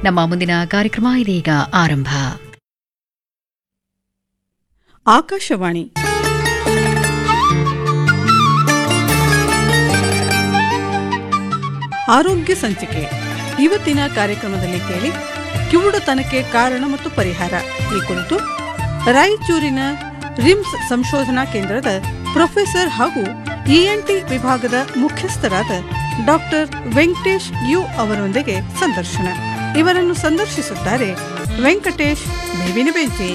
ನಮ್ಮ ಮುಂದಿನ ಕಾರ್ಯಕ್ರಮ ಇದೀಗ ಆರಂಭ ಆಕಾಶವಾಣಿ ಆರೋಗ್ಯ ಸಂಚಿಕೆ ಇವತ್ತಿನ ಕಾರ್ಯಕ್ರಮದಲ್ಲಿ ಕೇಳಿ ಕಿವುಡುತನಕ್ಕೆ ಕಾರಣ ಮತ್ತು ಪರಿಹಾರ ಈ ಕುರಿತು ರಾಯಚೂರಿನ ರಿಮ್ಸ್ ಸಂಶೋಧನಾ ಕೇಂದ್ರದ ಪ್ರೊಫೆಸರ್ ಹಾಗೂ ಇಎನ್ಟಿ ವಿಭಾಗದ ಮುಖ್ಯಸ್ಥರಾದ ಡಾಕ್ಟರ್ ವೆಂಕಟೇಶ್ ಯು ಅವರೊಂದಿಗೆ ಸಂದರ್ಶನ ಇವರನ್ನು ಸಂದರ್ಶಿಸುತ್ತಾರೆ ವೆಂಕಟೇಶ್ ಬೇವಿನ ಬೆಂಚಿ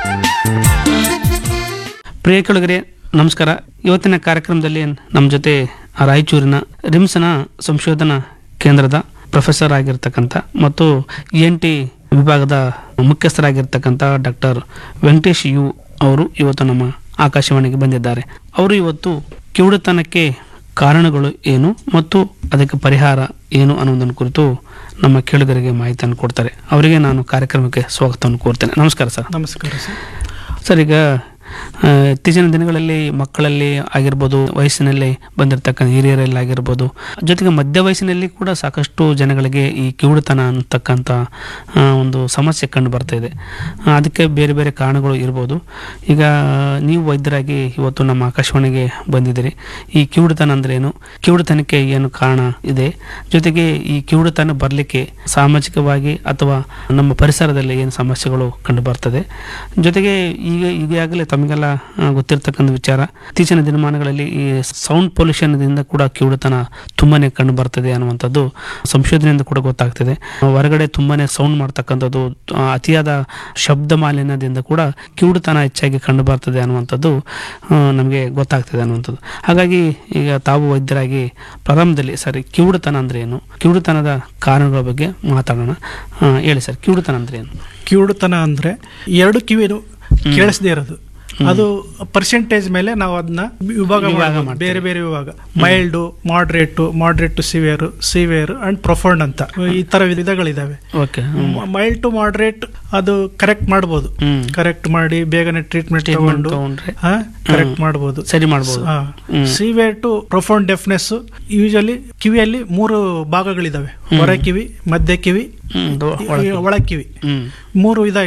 ಪ್ರಿಯ ಕೆಳಗರೆ ನಮಸ್ಕಾರ ಇವತ್ತಿನ ಕಾರ್ಯಕ್ರಮದಲ್ಲಿ ನಮ್ಮ ಜೊತೆ ರಾಯಚೂರಿನ ರಿಮ್ಸ್ನ ಸಂಶೋಧನಾ ಕೇಂದ್ರದ ಪ್ರೊಫೆಸರ್ ಆಗಿರ್ತಕ್ಕಂಥ ಮತ್ತು ಎನ್ ಟಿ ವಿಭಾಗದ ಮುಖ್ಯಸ್ಥರಾಗಿರ್ತಕ್ಕಂಥ ಡಾಕ್ಟರ್ ವೆಂಕಟೇಶ್ ಯು ಅವರು ಇವತ್ತು ನಮ್ಮ ಆಕಾಶವಾಣಿಗೆ ಬಂದಿದ್ದಾರೆ ಅವರು ಇವತ್ತು ಕಿವುಡುತನಕ್ಕೆ ಕಾರಣಗಳು ಏನು ಮತ್ತು ಅದಕ್ಕೆ ಪರಿಹಾರ ಏನು ಅನ್ನೋದನ್ನು ಕುರಿತು ನಮ್ಮ ಕೇಳುಗರಿಗೆ ಮಾಹಿತಿಯನ್ನು ಕೊಡ್ತಾರೆ ಅವರಿಗೆ ನಾನು ಕಾರ್ಯಕ್ರಮಕ್ಕೆ ಸ್ವಾಗತವನ್ನು ಕೋರ್ತೇನೆ ನಮಸ್ಕಾರ ಸರ್ ನಮಸ್ಕಾರ ಸರ್ ಸರ್ ಈಗ ಆ, ಇತ್ತೀಚಿನ ದಿನಗಳಲ್ಲಿ ಮಕ್ಕಳಲ್ಲಿ ಆಗಿರ್ಬೋದು ವಯಸ್ಸಿನಲ್ಲಿ ಬಂದಿರತಕ್ಕಂಥ ಹಿರಿಯರಲ್ಲಿ ಆಗಿರ್ಬೋದು ಜೊತೆಗೆ ಮಧ್ಯ ವಯಸ್ಸಿನಲ್ಲಿ ಕೂಡ ಸಾಕಷ್ಟು ಜನಗಳಿಗೆ ಈ ಕಿವುಡುತನ ಅಂತಕ್ಕಂಥ ಆ, ಒಂದು ಸಮಸ್ಯೆ ಕಂಡು ಬರ್ತಾ ಇದೆ ಆ, ಅದಕ್ಕೆ ಬೇರೆ ಬೇರೆ ಕಾರಣಗಳು ಇರ್ಬೋದು ಈಗ ನೀವು ವೈದ್ಯರಾಗಿ ಇವತ್ತು ನಮ್ಮ ಆಕಾಶವಾಣಿಗೆ ಬಂದಿದ್ದೀರಿ ಈ ಕಿವುಡುತನ ಅಂದ್ರೆ ಏನು ಕಿವುಡುತನಕ್ಕೆ ಏನು ಕಾರಣ ಇದೆ ಜೊತೆಗೆ ಈ ಕಿವುಡುತನ ಬರಲಿಕ್ಕೆ ಸಾಮಾಜಿಕವಾಗಿ ಅಥವಾ ನಮ್ಮ ಪರಿಸರದಲ್ಲಿ ಏನು ಸಮಸ್ಯೆಗಳು ಕಂಡು ಬರ್ತದೆ ಜೊತೆಗೆ ಈಗ ಈಗಾಗಲೇ ತಮಗೆಲ್ಲ ಆ, ಗೊತ್ತಿರ್ತಕ್ಕಂಥ ವಿಚಾರ ಇತ್ತೀಚಿನ ದಿನಮಾನಗಳಲ್ಲಿ ಈ ಸೌಂಡ್ ಪೊಲ್ಯೂಷನ್ದಿಂದ ಕೂಡ ಕಿವುಡುತನ ತುಂಬಾನೇ ಕಂಡು ಬರ್ತದೆ ಅನ್ನುವಂಥದ್ದು ಸಂಶೋಧನೆಯಿಂದ ಕೂಡ ಗೊತ್ತಾಗ್ತದೆ ಹೊರಗಡೆ ತುಂಬಾನೇ ಸೌಂಡ್ ಮಾಡ್ತಕ್ಕಂಥದ್ದು ಆ, ಅತಿಯಾದ ಶಬ್ದ ಮಾಲಿನ್ಯದಿಂದ ಕೂಡ ಕಿವುಡುತನ ಹೆಚ್ಚಾಗಿ ಕಂಡು ಬರ್ತದೆ ಅನ್ನುವಂಥದ್ದು ನಮಗೆ ಗೊತ್ತಾಗ್ತದೆ ಅನ್ನುವಂಥದ್ದು ಹಾಗಾಗಿ ಈಗ ತಾವು ವೈದ್ಯರಾಗಿ ಪ್ರಾರಂಭದಲ್ಲಿ ಸರ್ ಈ ಕಿವುಡುತನ ಅಂದ್ರೆ ಏನು ಕಿವುಡುತನದ ಕಾರಣಗಳ ಬಗ್ಗೆ ಮಾತಾಡೋಣ ಆ, ಹೇಳಿ ಸರ್ ಕಿವುಡುತನ ಅಂದ್ರೆ ಏನು ಕಿವುಡುತನ ಅಂದ್ರೆ ಎರಡು ಕಿವಿನು ಕೇಳಿಸದೇ ಇರೋದು ಅದು ಪರ್ಸೆಂಟೇಜ್ ಮೇಲೆ ನಾವು ಅದನ್ನ ವಿಭಾಗ ವಿಭಾಗ ಮಾಡ್ಬೋದು. ಮಾಡ್ತೀವಿ. ಬೇರೆ ಬೇರೆ ವಿಭಾಗ mild moderate moderate to severe severe and profound ಅಂತ ಈ ತರ ವಿಧಗಳಿದಾವೆ ಓಕೆ ಮೈಲ್ಡ್ ಟು ಮಾಡರೇಟ್ ಅದು ಕರೆಕ್ಟ್ ಮಾಡ್ಬೋದು ಹ್ಮ್. ಕರೆಕ್ಟ್ ಮಾಡಿ ಬೇಗನೆ ಟ್ರೀಟ್ಮೆಂಟ್ Treatment ತಗೊಂಡು ತಗೊಂಡ್ರೆ? ಕರೆಕ್ಟ್ ಹ್ಮ್. ಮಾಡ್ಬೋದು ಸರಿ ಮಾಡ್ಬೋದು ಹ್ಮ್. Severe to profound deafness usually ಕಿವಿಯಲ್ಲಿ ಮೂರು ಭಾಗಗಳಿದಾವೆ ಹೊರ ಕಿವಿ ಮಧ್ಯ ಕಿವಿ ಹ್ಮ್, ಇದು ಒಳ ಕಿವಿ. ಒಳ ಕಿವಿ ಹ್ಮ್ ಮೂರು ವಿಧ